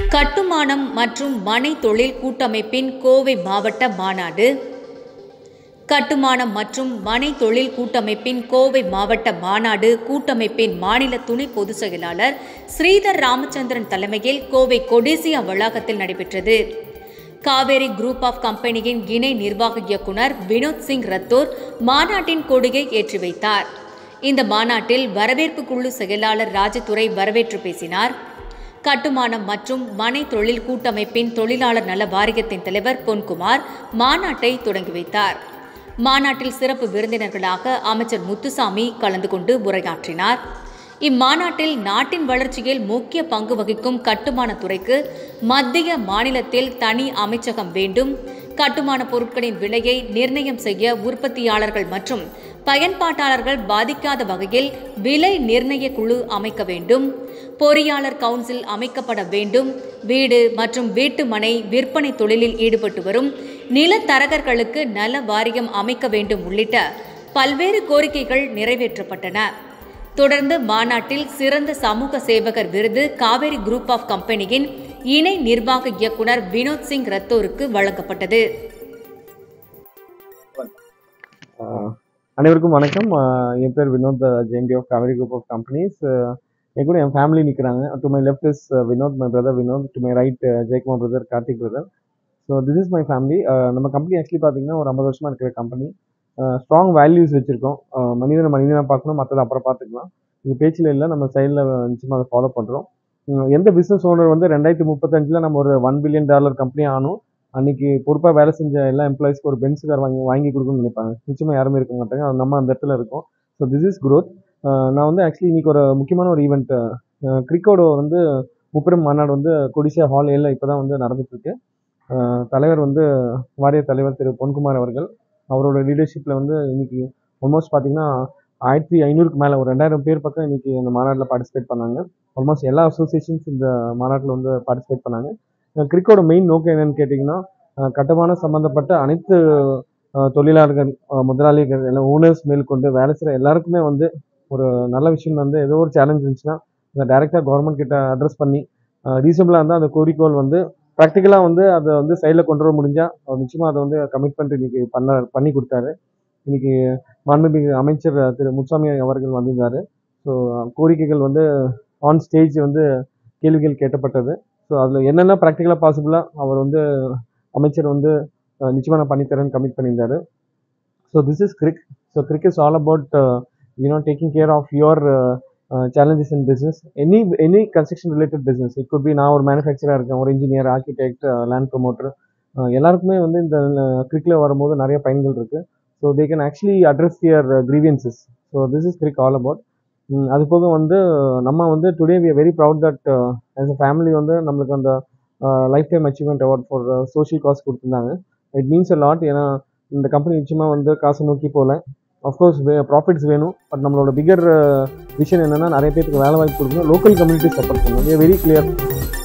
கட்டுமானம் மற்றும் மனை தொழில் கூட்டமைப்பின் கோவை மாவட்ட மாநாடு கட்டுமானம் மற்றும் மனை தொழில் கூட்டமைப்பின் கோவை மாவட்ட மாநாடு கூட்டமைப்பின் மாநில துணை பொதுச் செயலாளர் ஸ்ரீதர் ராமச்சந்திரன் தலைமையில் கோவை கொடிசியா வளாகத்தில் நடைபெற்றது காவேரி குரூப் ஆஃப் கம்பெனியின் இணை நிர்வாக இயக்குனர் வினோத் சிங் ரத்தோர் மாநாட்டின் கொடியை ஏற்றி வைத்தார் இந்த மாநாட்டில் வரவேற்பு குழு செயலாளர் ராஜதுரை வரவேற்று பேசினார் கட்டுமானம் மற்றும் மனை தொழில் கூட்டமைப்பின் தொழிலாளர் நல வாரியத்தின் தலைவர் பொன்குமார் மாநாட்டை தொடங்கி வைத்தார் மாநாட்டில் சிறப்பு விருந்தினர்களாக அமைச்சர் முத்துசாமி கலந்து கொண்டு உரையாற்றினார் இம்மாநாட்டில் நாட்டின் வளர்ச்சியில் முக்கிய பங்கு வகிக்கும் கட்டுமான துறைக்கு மத்திய மாநிலத்தில் தனி அமைச்சகம் வேண்டும் கட்டுமான பொருட்களின் விலையை நிர்ணயம் செய்ய உற்பத்தியாளர்கள் மற்றும் பயன்பாட்டாளர்கள் பாதிக்காத வகையில் விலை நிர்ணய குழு அமைக்க வேண்டும் பொறியாளர் கவுன்சில் அமைக்கப்பட வேண்டும் வீடு மற்றும் வீட்டு மனை விற்பனை தொழிலில் ஈடுபட்டு வரும் நிலத்தரகர்களுக்கு நல வாரியம் அமைக்க வேண்டும் உள்ளிட்ட பல்வேறு கோரிக்கைகள் நிறைவேற்றப்பட்டன தொடர்ந்து மாநாட்டில் சிறந்த சமூக சேவகர் விருது காவேரி குரூப் ஆஃப் கம்பெனியின் இணை நிர்வாக இயக்குனர் வினோத் சிங் ரத்தோருக்கு வழங்கப்பட்டது ஆஹ் அனைவருக்கும் வணக்கம் ஆஹ் என் பேர் Vinod JMD of Kaveri group of companies என் கூட என் ஃபேமிலி நிற்கிறாங்க to my left is Vinod my brother Vinod to my right Jayakumar brother Karthik brother so this is my family நம்ம கம்பெனி ஆக்சுவலி பார்த்தீங்கன்னா ஒரு ஐம்பது வருஷமாக இருக்கிற கம்பெனி ஸ்ட்ராங் வேல்யூஸ் வச்சுருக்கோம் மனிதனை மனிதனை பார்க்கணும் மற்றதை அப்புறம் பார்த்துக்கலாம் இது பேச்சில் இல்லை நம்ம சைடில் நிச்சயமாக அதை ஃபாலோ பண்ணுறோம் எந்த பிஸ்னஸ் ஓனர் வந்து ரெண்டாயிரத்தி முப்பத்தஞ்சில் நம்ம ஒரு ஒன் பில்லியன் டாலர் கம்பெனி ஆனோம் அன்னைக்கு பொறுப்பாக வேலை செஞ்ச எல்லா எம்ப்ளாயிஸ்க்கு ஒரு பென்ஸ் கார் வாங்கி வாங்கி கொடுக்கணும்னு நினைப்பாங்க நிச்சயமாக யாருமே இருக்க மாட்டாங்க அது நம்ம அந்த இடத்துல இருக்கோம் ஸோ திஸ் இஸ் growth ஆஹ் நான் வந்து ஆக்சுவலி இன்னைக்கு ஒரு முக்கியமான ஒரு ஈவெண்ட் கிரிக்கோட வந்து முப்பெரும் மாநாடு வந்து கொடிசியா ஹால் ஏல இப்போ தான் வந்து நடந்துட்டு இருக்கு ஆஹ் தலைவர் வந்து வாரிய தலைவர் திரு பொன்குமார் அவர்கள் அவரோட லீடர்ஷிப்பில் வந்து இன்னைக்கு ஆல்மோஸ்ட் பார்த்தீங்கன்னா ஆயிரத்தி ஐநூறுக்கு மேலே ஒரு ரெண்டாயிரம் பேர் பக்கம் இன்னைக்கு இந்த மாநாட்டில் பார்ட்டிசிபேட் பண்ணாங்க ஆல்மோஸ்ட் எல்லா அசோசியேஷன்ஸ் இந்த மாநாட்டில் வந்து பார்ட்டிசிபேட் பண்ணாங்க கிரிக்கோட மெயின் நோக்கம் என்னன்னு கேட்டிங்கன்னா அஹ் கட்டுமான சம்மந்தப்பட்ட அனைத்து அஹ் தொழிலாளர்கள் அஹ் முதலாளிகள் எல்லாம் ஓனர்ஸ் மேல் கொண்டு வேலை செய்கிற எல்லாருக்குமே வந்து ஒரு நல்ல விஷயம் வந்து ஏதோ ஒரு சேலஞ்ச் இருந்துச்சுன்னா அதை டைரெக்டாக கவர்மெண்ட் கிட்ட அட்ரஸ் பண்ணி ரீசனபிளாக இருந்தால் அந்த கோரிக்கோள் வந்து ப்ராக்டிக்கலாக வந்து அதை வந்து சைடில் கொண்டு வர முடிஞ்சால் அவர் நிச்சயமாக அதை வந்து கமிட்மெண்ட் இன்னைக்கு பண்ண பண்ணி கொடுத்தாரு இன்னைக்கு மாண்புமிகு அமைச்சர் திரு முத்துசாமி அவர்கள் வந்திருந்தார் ஸோ கோரிக்கைகள் வந்து ஆன் ஸ்டேஜ் வந்து கேள்விகள் கேட்கப்பட்டது ஸோ அதில் என்னென்ன ப்ராக்டிக்கலாக பாசிபிளாக அவர் வந்து அமைச்சர் வந்து அஹ், நிச்சயமா நான் பண்ணித்தரேன்னு கமிட் பண்ணியிருந்தாரு so this is Krik so Krik is all about you know taking care of your challenges in business any any construction related business it could be நான் ஒரு மேனுஃபேக்சராக இருக்கேன் ஒரு இன்ஜினியர் ஆர்கிடெக்ட் லேண்ட் ப்ரொமோட்டர் எல்லாருக்குமே வந்து இந்த கிரிக்கில் வரும்போது நிறைய பயன்கள் இருக்குது so they can actually address their grievances so this is Krik all about அது போக வந்து நம்ம வந்து today we very proud that as a family வந்து நம்மளுக்கு அந்த lifetime achievement award for social cause கொடுத்துருந்தாங்க இட் மீன்ஸ் அ லாட் ஏன்னா இந்த கம்பெனி நிச்சயமாக வந்து காசை நோக்கி போகல அஃப்கோர்ஸ் வே ப்ராஃபிட்ஸ் வேணும் பட் நம்மளோட பிகர் விஷன் என்னென்னா நிறைய பேருக்கு வேலை வாய்ப்பு கொடுக்கணும் லோக்கல் கம்யூனிட்டி சப்போர்ட் பண்ணணும் வெரி கிளியர்